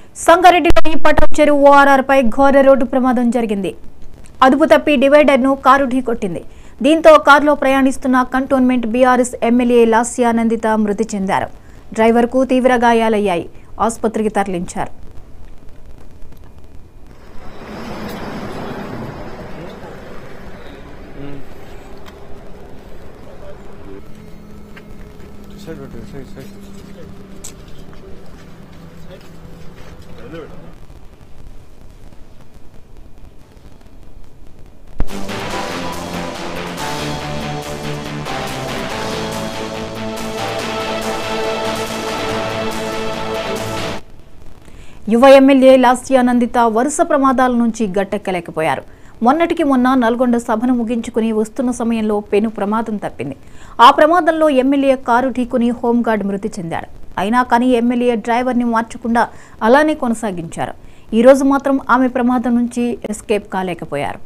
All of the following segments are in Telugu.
సంగారెడ్డిలోని పటాన్ చెరువు ఓఆర్ఆర్ పై ఘోర రోడ్డు ప్రమాదం జరిగింది అదుపు తప్పి డివైడర్ ను కారు ఢీకొట్టింది దీంతో కారులో ప్రయాణిస్తున్న కంటోన్మెంట్ బీఆర్ఎస్ ఎమ్మెల్యే లాస్యానందిత మృతి చెందారు డ్రైవర్కు తీవ్ర గాయాలయ్యాయి ఆసుపత్రికి తరలించారు సైడ్ పెట్టు సైడ్ సైడ్ యువ ఎమ్మెల్యే లాస్యానందిత వరుస ప్రమాదాల నుంచి గట్టెక్కలేకపోయారు మొన్నటికి మొన్న నల్గొండ సభను ముగించుకుని వస్తున్న సమయంలో పెను ప్రమాదం తప్పింది ఆ ప్రమాదంలో ఎమ్మెల్యే కారు ఢీకుని హోంగార్డ్ మృతి చెందాడు అయినా కానీ ఎమ్మెల్యే డ్రైవర్ని మార్చకుండా అలానే కొనసాగించారు ఈ రోజు మాత్రం ఆమె ప్రమాదం నుంచి ఎస్కేప్ కాలేకపోయారు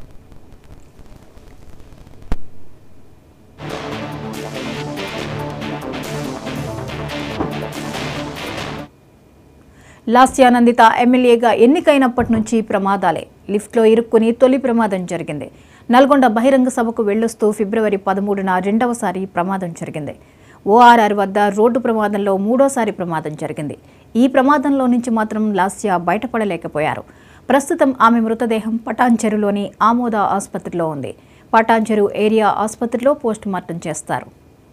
లాస్యానందిత ఎమ్మెల్యేగా ఎన్నికైనప్పటి నుంచి ప్రమాదాలే లిఫ్ట్లో ఇరుక్కుని తొలి ప్రమాదం జరిగింది నల్గొండ బహిరంగ సభకు వెళ్లొస్తూ ఫిబ్రవరి పదమూడున రెండవసారి ప్రమాదం జరిగింది ఓఆర్ఆర్ వద్ద రోడ్డు ప్రమాదంలో మూడోసారి ప్రమాదం జరిగింది ఈ ప్రమాదంలో నుంచి మాత్రం లాస్య బయటపడలేకపోయారు ప్రస్తుతం ఆమె మృతదేహం పటాన్చెరులోని ఆమోద ఆసుపత్రిలో ఉంది పటాన్చెరు ఏరియా ఆసుపత్రిలో పోస్టుమార్టం చేస్తారు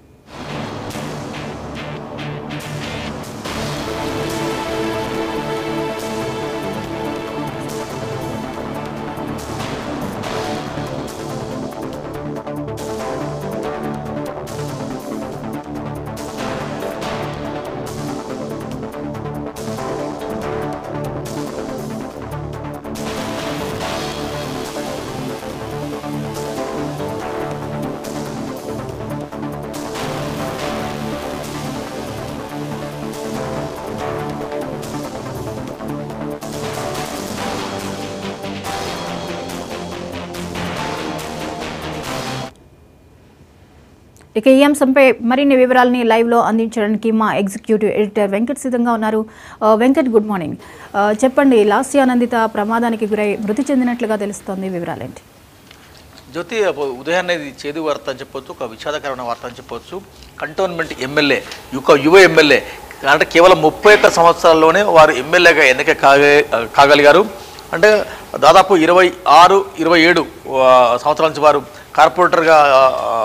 ఇక ఈ అంశంపై మరిన్ని వివరాలని లైవ్లో అందించడానికి మా ఎగ్జిక్యూటివ్ ఎడిటర్ వెంకట్ సిద్ధంగా ఉన్నారు ఆ, వెంకట్ గుడ్ మార్నింగ్ ఆ, చెప్పండి లాస్యానందిత ప్రమాదానికి గురై మృతి చెందినట్లుగా తెలుస్తోంది వివరాలేంటి జ్యోతి అప్పు- ఉదయాన్నే ఇది చేదు వార్త అని చెప్పొచ్చు ఒక విషాదకరమైన వార్త అని చెప్పొచ్చు కంటోన్మెంట్ ఎమ్మెల్యే యువ యువ ఎమ్మెల్యే అంటే కేవలం ముప్పై ఒక్క సంవత్సరాల్లోనే వారు ఎమ్మెల్యేగా ఎన్నిక కాగే కాగలిగారు అంటే దాదాపు ఇరవై ఆరు ఇరవై ఏడు ఆ, సంవత్సరాల నుంచి వారు కార్పొరేటర్గా ఆ,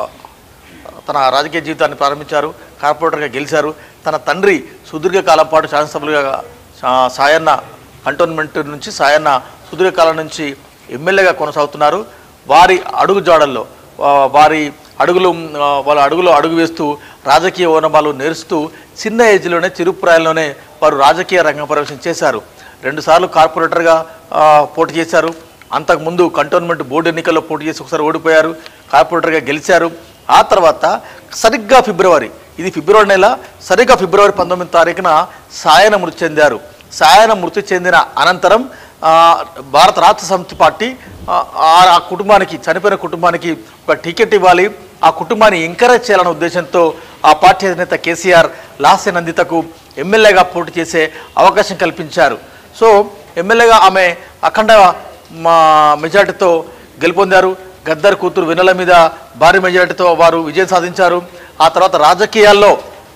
తన రాజకీయ జీవితాన్ని ప్రారంభించారు కార్పొరేటర్గా గెలిచారు తన తండ్రి సుదీర్ఘకాలం పాటు శాసనసభ్యులుగా సా- సాయన్న కంటోన్మెంట్ నుంచి సాయన్న సుదీర్ఘకాలం నుంచి ఎమ్మెల్యేగా కొనసాగుతున్నారు వారి అడుగు జాడల్లో వా- వారి అడుగులు ఆ, వాళ్ళ అడుగులో అడుగు వేస్తూ రాజకీయ ఓనమాలు నేరుస్తూ చిన్న ఏజ్లోనే చిరుప్రాయంలోనే వారు రాజకీయ రంగ ప్రవేశం చేశారు రెండుసార్లు కార్పొరేటర్గా ఆ, పోటీ చేశారు అంతకుముందు కంటోన్మెంట్ బోర్డు ఎన్నికల్లో పోటీ చేసి ఒకసారి ఓడిపోయారు కార్పొరేటర్గా గెలిచారు ఆ తర్వాత సరిగ్గా ఫిబ్రవరి ఇది ఫిబ్రవరి నెల సరిగ్గా ఫిబ్రవరి పంతొమ్మిది తారీఖున సాయన మృతి చెందారు సాయన మృతి చెందిన అనంతరం ఆ, భారత రాష్ట్ర సమితి పార్టీ ఆ, ఆ- ఆ కుటుంబానికి చనిపోయిన కుటుంబానికి ఒక టికెట్ ఇవ్వాలి ఆ కుటుంబాన్ని ఎంకరేజ్ చేయాలనే ఉద్దేశంతో ఆ పార్టీ అధినేత కేసీఆర్ లాస్య నందితకు ఎమ్మెల్యేగా పోటీ చేసే అవకాశం కల్పించారు సో ఎమ్మెల్యేగా ఆమె అఖండ మా మెజార్టీతో గెలుపొందారు గద్దర్ కూతురు వెన్నెల మీద భారీ మెజారిటీతో వారు విజయం సాధించారు ఆ తర్వాత రాజకీయాల్లో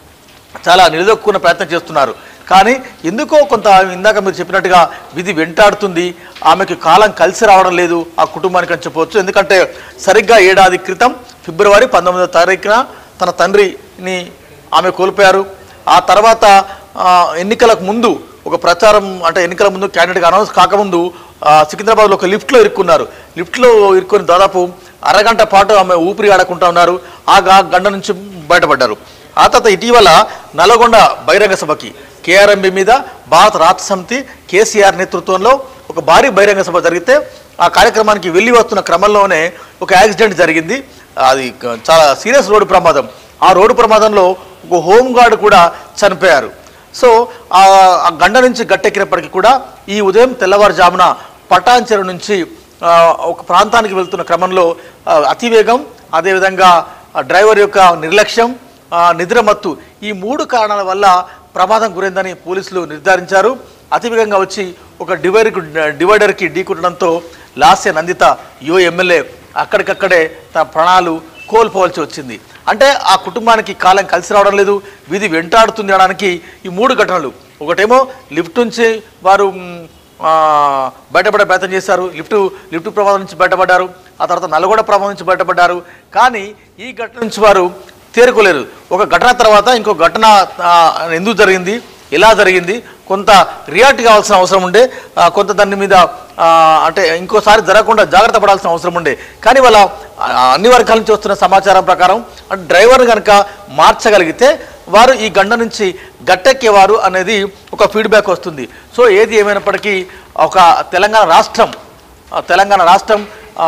చాలా నిలదొక్కున్న ప్రయత్నం చేస్తున్నారు కానీ ఎందుకో కొంత ఇందాక మీరు చెప్పినట్టుగా విధి వెంటాడుతుంది ఆమెకి కాలం కలిసి రావడం లేదు ఆ కుటుంబానికి అని చెప్పవచ్చు ఎందుకంటే సరిగ్గా ఏడాది క్రితం ఫిబ్రవరి పంతొమ్మిదవ తారీఖున తన తండ్రిని ఆమె కోల్పోయారు ఆ తర్వాత ఆ, ఎన్నికలకు ముందు ఒక ప్రచారం అంటే ఎన్నికల ముందు క్యాండిడేట్గా అనౌన్స్ కాకముందు ఆ, సికింద్రాబాద్లో ఒక లిఫ్ట్లో ఇరుక్కున్నారు లిఫ్ట్లో ఇరుక్కొని దాదాపు అరగంట పాటు ఆమె ఊపిరి ఆడకుండా ఉన్నారు ఆ గా- గండ నుంచి బయటపడ్డారు ఆ తర్వాత ఇటీవల నల్గొండ బహిరంగ సభకి కేఆర్ఎంబి మీద భారత రాష్ట్ర సమితి కేసీఆర్ నేతృత్వంలో ఒక భారీ బహిరంగ సభ జరిగితే ఆ కార్యక్రమానికి వెళ్ళి వస్తున్న క్రమంలోనే ఒక యాక్సిడెంట్ జరిగింది అది క- చాలా సీరియస్ రోడ్డు ప్రమాదం ఆ రోడ్డు ప్రమాదంలో ఒక హోమ్ గార్డ్ కూడా చనిపోయారు సో ఆ ఆ గండ నుంచి గట్టెక్కినప్పటికీ కూడా ఈ ఉదయం తెల్లవారుజామున పటాన్చెరు నుంచి ఆ, ఒక ప్రాంతానికి వెళ్తున్న క్రమంలో ఆ, అతివేగం అదేవిధంగా ఆ డ్రైవర్ యొక్క నిర్లక్ష్యం ఆ, నిద్రమత్తు ఈ మూడు కారణాల వల్ల ప్రమాదం గురైందని పోలీసులు నిర్ధారించారు అతివేగంగా వచ్చి ఒక డివైడర్కి డివైడర్కి ఢీకొట్టడంతో లాస్య నందిత యువ ఎమ్మెల్యే అక్కడికక్కడే తన ప్రాణాలు కోల్పోవాల్సి వచ్చింది అంటే ఆ కుటుంబానికి కాలం కలిసి రావడం లేదు విధి వెంటాడుతుంది అనడానికి ఈ మూడు ఘటనలు ఒకటేమో లిఫ్ట్ నుంచి వారు మ్, ఆ, బయటపడే ప్రయత్నం చేశారు లిఫ్ట్ లిఫ్ట్ ప్రమాదం నుంచి బయటపడ్డారు ఆ తర్వాత నల్గొండ ప్రమాదం నుంచి బయటపడ్డారు కానీ ఈ ఘటన నుంచి వారు తేరుకోలేరు ఒక ఘటన తర్వాత ఇంకో ఘటన ఆ, ఎందుకు జరిగింది ఎలా జరిగింది కొంత రియాక్ట్ కావాల్సిన అవసరం ఉండే ఆ, కొంత దాని మీద ఆ, అంటే ఇంకోసారి జరగకుండా జాగ్రత్త పడాల్సిన అవసరం ఉండే కానీ వాళ్ళ ఆ, అన్ని వర్గాల నుంచి వస్తున్న సమాచారం ప్రకారం అంటే డ్రైవర్ కనుక మార్చగలిగితే వారు ఈ గండ నుంచి గట్టెక్కేవారు అనేది ఒక ఫీడ్బ్యాక్ వస్తుంది సో ఏది ఏమైనప్పటికీ ఒక తెలంగాణ రాష్ట్రం ఆ, తెలంగాణ రాష్ట్రం ఆ,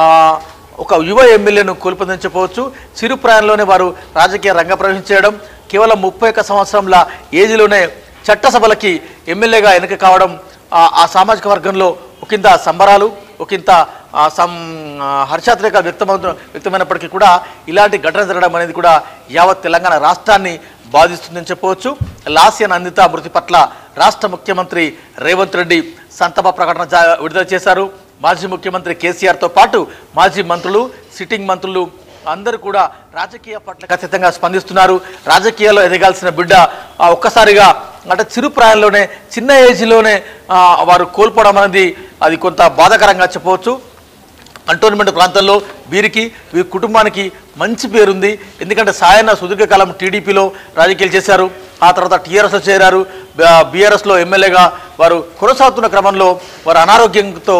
ఒక యువ ఎమ్మెల్యేను కోల్పోదని చెప్పవచ్చు చిరు ప్రాయంలోనే వారు రాజకీయ రంగ ప్రవేశం చేయడం కేవలం ముప్పై ఒక్క సంవత్సరంల ఏజ్లోనే చట్టసభలకి ఎమ్మెల్యేగా ఎన్నిక కావడం ఆ, ఆ సామాజిక వర్గంలో ఒకంత సంబరాలు ఒకంత ఆ, సం ఆ, హర్షాత్రేక వ్యక్తమవుతు వ్యక్తమైనప్పటికీ కూడా ఇలాంటి ఘటన జరగడం అనేది కూడా యావత్ తెలంగాణ రాష్ట్రాన్ని బాధిస్తుందని చెప్పవచ్చు లాస్య నందిత మృతి పట్ల రాష్ట్ర ముఖ్యమంత్రి రేవంత్ రెడ్డి సంతాప ప్రకటన జా- విడుదల చేశారు మాజీ ముఖ్యమంత్రి కేసీఆర్తో పాటు మాజీ మంత్రులు సిట్టింగ్ మంత్రులు అందరూ కూడా రాజకీయ పట్ల ఖచ్చితంగా స్పందిస్తున్నారు రాజకీయాల్లో ఎదగాల్సిన బిడ్డ ఆ, ఒక్కసారిగా అంటే చిరు ప్రాయంలోనే చిన్న ఏజ్లోనే ఆ, వారు కోల్పోవడం అనేది అది కొంత బాధాకరంగా చెప్పవచ్చు కంటోన్మెంట్ ప్రాంతంలో వీరికి వీరి కుటుంబానికి మంచి పేరుంది ఎందుకంటే సాయన్న సుదీర్ఘకాలం టీడీపీలో రాజకీయాలు చేశారు ఆ తర్వాత టీఆర్ఎస్లో చేరారు బీఆర్ఎస్లో ఎమ్మెల్యేగా వారు కొనసాగుతున్న క్రమంలో వారు అనారోగ్యంతో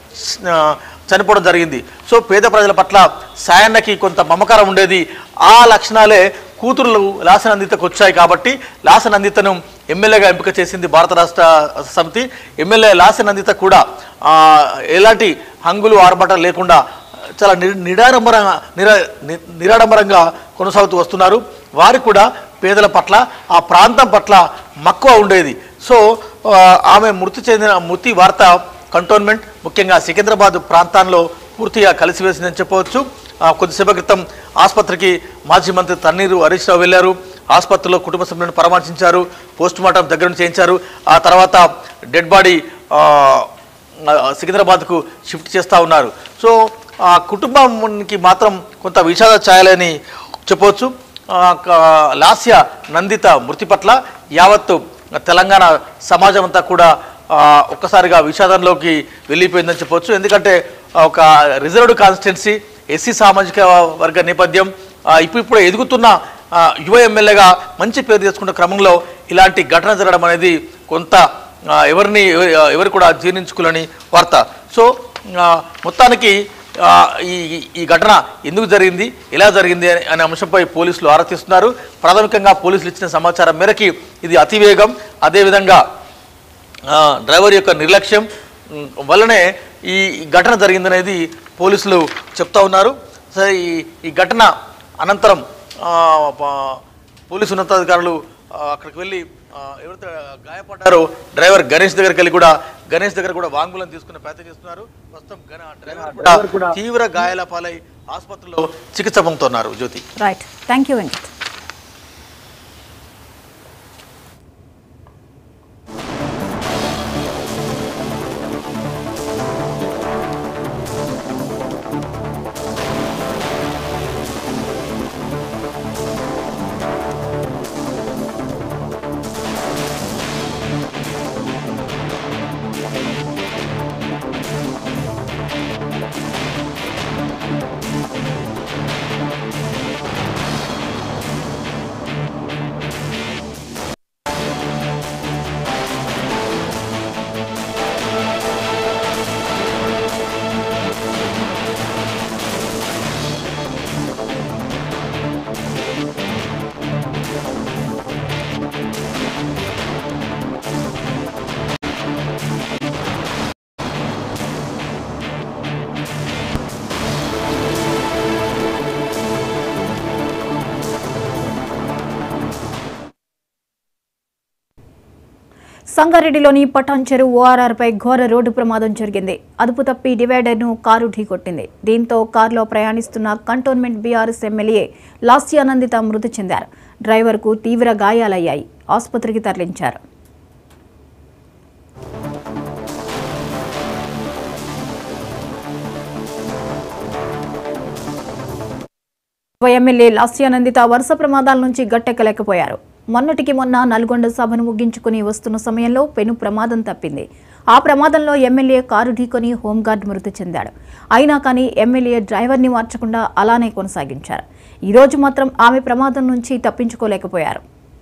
ఆ, చనిపోవడం జరిగింది సో పేద ప్రజల పట్ల సాయన్నకి కొంత మమకారం ఉండేది ఆ లక్షణాలే కూతురులు లాసనందితకు వచ్చాయి కాబట్టి లాసనందితను ఎమ్మెల్యేగా ఎంపిక చేసింది భారత రాష్ట్ర సమితి ఎమ్మెల్యే లాసనందిత కూడా ఆ, ఎలాంటి హంగులు ఆర్భాటాలు లేకుండా చాలా ని నిడారంబరంగా నిర ని- నిరాడంబరంగా కొనసాగుతూ వస్తున్నారు వారికి కూడా పేదల పట్ల ఆ ప్రాంతం పట్ల మక్కువ ఉండేది సో ఆ, ఆమె మృతి చెందిన మృతి వార్త కంటోన్మెంట్ ముఖ్యంగా సికింద్రాబాద్ ప్రాంతాల్లో పూర్తిగా కలిసివేసిందని చెప్పవచ్చు ఆ, కొద్దిసేపటి క్రితం ఆసుపత్రికి మాజీ మంత్రి తన్నీరు హరీష్ రావు వెళ్ళారు ఆసుపత్రిలో కుటుంబ సభ్యులను పరామర్శించారు పోస్ట్ మార్టం దగ్గర నుంచి చేయించారు ఆ తర్వాత డెడ్ బాడీ ఆ, ఆ, సికింద్రాబాద్కు షిఫ్ట్ చేస్తూ ఉన్నారు సో ఆ కుటుంబానికి మాత్రం కొంత విషాద ఛాయలని చెప్పవచ్చు ఆ, క- లాస్య నందిత మృతి పట్ల యావత్తు తెలంగాణ సమాజం అంతా కూడా ఆ, ఒక్కసారిగా విషాదంలోకి వెళ్ళిపోయిందని చెప్పొచ్చు ఎందుకంటే ఆ, ఒక రిజర్వ్డ్ కాన్స్టిట్యున్సీ ఎస్సీ సామాజిక వర్గ నేపథ్యం ఆ, ఇప్పుడు ఇప్పుడు ఎదుగుతున్న ఆ, యువ ఎమ్మెల్యేగా మంచి పేరు తెచ్చుకున్న క్రమంలో ఇలాంటి ఘటన జరగడం అనేది కొంత ఆ, ఎవరిని ఎవరి- ఎవరు కూడా జీర్ణించుకోలేని వార్త సో ఆ, మొత్తానికి ఆ, ఈ ఈ ఘటన ఎందుకు జరిగింది ఎలా జరిగింది అనే- అనే అంశంపై పోలీసులు ఆరా తీస్తున్నారు ప్రాథమికంగా పోలీసులు ఇచ్చిన సమాచారం మేరకి ఇది అతివేగం అదేవిధంగా ఆ, డ్రైవర్ యొక్క నిర్లక్ష్యం ఉమ్, వల్లనే ఈ ఈ ఘటన జరిగిందనేది పోలీసులు చెప్తా ఉన్నారు సరే ఈ ఈ ఘటన అనంతరం ఆ, ప- పోలీసు ఉన్నతాధికారులు ఆ, అక్కడికి వెళ్ళి ఆ, ఎవరైతే గాయపడ్డారో డ్రైవర్ గణేష్ దగ్గరికి వెళ్ళి కూడా గణేష్ దగ్గర కూడా వాంగ్మూలం తీసుకునే ప్రయత్నం చేస్తున్నారు ప్రస్తుతం గణ- డ్రైవర్ కూడా తీవ్ర గాయాల పాలై ఆసుపత్రిలో చికిత్స పొందుతున్నారు Jyothi right thank you Venkat సంగారెడ్డిలోని పటాన్ చెరువు ఓఆర్ఆర్పై ఘోర రోడ్డు ప్రమాదం జరిగింది అదుపు తప్పి డివైడర్ను కారు ఢీకొట్టింది దీంతో కారులో ప్రయాణిస్తున్న కంటోన్మెంట్ బీఆర్ఎస్ ఎమ్మెల్యే లాస్యానందిత మృతి చెందారు డ్రైవర్కు తీవ్ర గాయాలయ్యాయి ఆసుపత్రికి తరలించారు ఉప ఎమ్మెల్యే లాస్యానందిత వరుస ప్రమాదాల నుంచి గట్టెక్కలేకపోయారు మొన్నటికి మొన్న నల్గొండ సభను ముగించుకుని వస్తున్న సమయంలో పెను ప్రమాదం తప్పింది ఆ ప్రమాదంలో ఎమ్మెల్యే కారు ఢీకొని హోంగార్డ్ మృతి చెందాడు అయినా కానీ ఎమ్మెల్యే డ్రైవర్ని మార్చకుండా అలానే కొనసాగించారు ఈ రోజు మాత్రం ఆమె ప్రమాదం నుంచి తప్పించుకోలేకపోయారు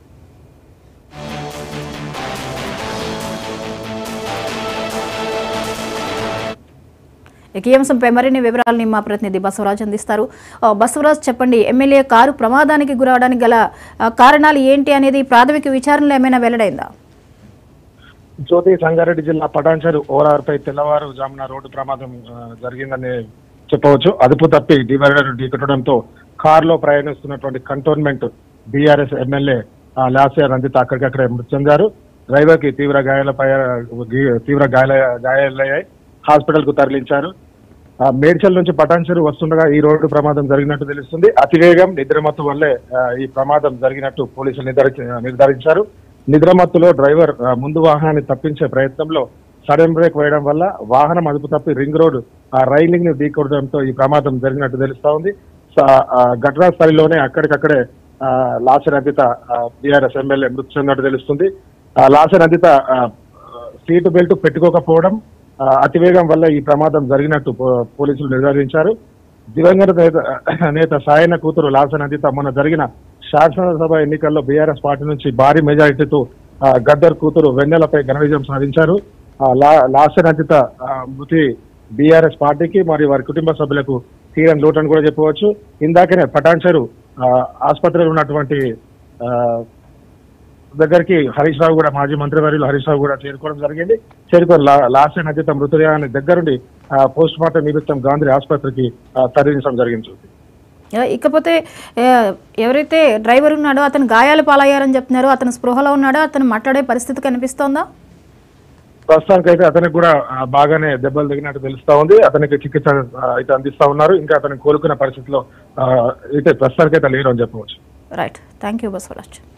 ఇక ఈ అంశంపై మరిన్ని వివరాలని మా ప్రతినిధి బసవరాజ్ అందిస్తారు ఆ, బసవరాజ్ చెప్పండి ఎమ్మెల్యే కారు ప్రమాదానికి గురవడానికి గల ఆ, కారణాలు ఏంటి అనేది ప్రాథమిక విచారణలో ఏమైనా వెల్లడైందా జ్యోతి సంగారెడ్డి జిల్లా పటాన్చెరు ఓఆర్ పై తెల్లవారు జామున రోడ్డు ప్రమాదం ఆ, జరిగిందని చెప్పవచ్చు అదుపు తప్పి డివైడర్ ఢీకొట్టడంతో కారులో ప్రయాణిస్తున్నటువంటి కంటోన్మెంట్ బీఆర్ఎస్ ఎమ్మెల్యే ఆ, లాస్య రంజిత్ అక్కడికక్కడే మృతి చెందారు డ్రైవర్ కి తీవ్ర గాయాలపై గి- తీవ్ర గాయాల గాయాలయ్యాయి హాస్పిటల్ కు తరలించారు ఆ, మేడ్చల్ నుంచి పటాన్చెరు వస్తుండగా ఈ రోడ్డు ప్రమాదం జరిగినట్టు తెలుస్తుంది అతివేగం నిద్రమత్తు వల్లే ఆ, ఈ ప్రమాదం జరిగినట్టు పోలీసులు నిర్ధారించి నిర్ధారించారు నిద్రమత్తులో డ్రైవర్ ఆ, ముందు వాహనాన్ని తప్పించే ప్రయత్నంలో సడన్ బ్రేక్ వేయడం వల్ల వాహనం అదుపు తప్పి రింగ్ రోడ్ ఆ రైలింగ్ ని ఢీకొట్టడంతో ఈ ప్రమాదం జరిగినట్టు తెలుస్తా ఉంది స- ఆ, ఘటనా స్థలిలోనే అక్కడికక్కడే ఆ, లాసర్ అందిత బీఆర్ఎస్ ఎమ్మెల్యే మృతి చెందినట్టు తెలుస్తుంది ఆ, లాసర్ అందిత ఆ, సీటు బెల్ట్ పెట్టుకోకపోవడం ఆ, అతివేగం వల్ల ఈ ప్రమాదం జరిగినట్టు పో- పోలీసులు నిర్ధారించారు దివంగత నేత నేత సాయన కూతురు లాసన్ అందిత మొన్న జరిగిన శాసనసభ ఎన్నికల్లో బీఆర్ఎస్ పార్టీ నుంచి భారీ మెజారిటీతో ఆ, గద్దర్ కూతురు వెన్నెలపై ఘన విజయం సాధించారు ఆ, లా- లాసన్ అందిత ఆ, మృతి బీఆర్ఎస్ పార్టీకి మరియు వారి కుటుంబ సభ్యులకు తీరం లోటని కూడా చెప్పవచ్చు ఇందాకనే పటాన్చెరు ఆ, ఆసుపత్రిలో ఉన్నటువంటి ఆ, దగ్గరికి హరీష్ రావు కూడా మాజీ మంత్రివర్యులు హరీష్ రావు కూడా చేరుకోవడం జరిగింది చేరుకొని లా- లాస్ట్ నదిత మృతదేహాన్ని దగ్గరుండి పోస్ట్ మార్టం నిమిత్తం గాంధీ ఆసుపత్రికి ఆ, తరలించడం జరిగింది జ్యోతి. ఆ, ఇకపోతే ఆ, ఎవరైతే డ్రైవర్ ఉన్నాడో అతను గాయాలు పాలయ్యారని చెప్తున్నారు అతను స్పృహలో ఉన్నాడో అతను మాట్లాడే పరిస్థితి కనిపిస్తోందా ప్రస్తుతానికి అయితే అతనికి కూడా ఆ, బాగానే దెబ్బలు తగినట్టు తెలుస్తా ఉంది అతనికి చికిత్స ఆ, అయితే అందిస్తా ఉన్నారు ఇంకా అతను కోలుకున్న పరిస్థితిలో ఆ, అయితే ప్రస్తుతానికి అయితే లేరు అని చెప్పవచ్చు రైట్ థ్యాంక్ యూ బసవరాజ్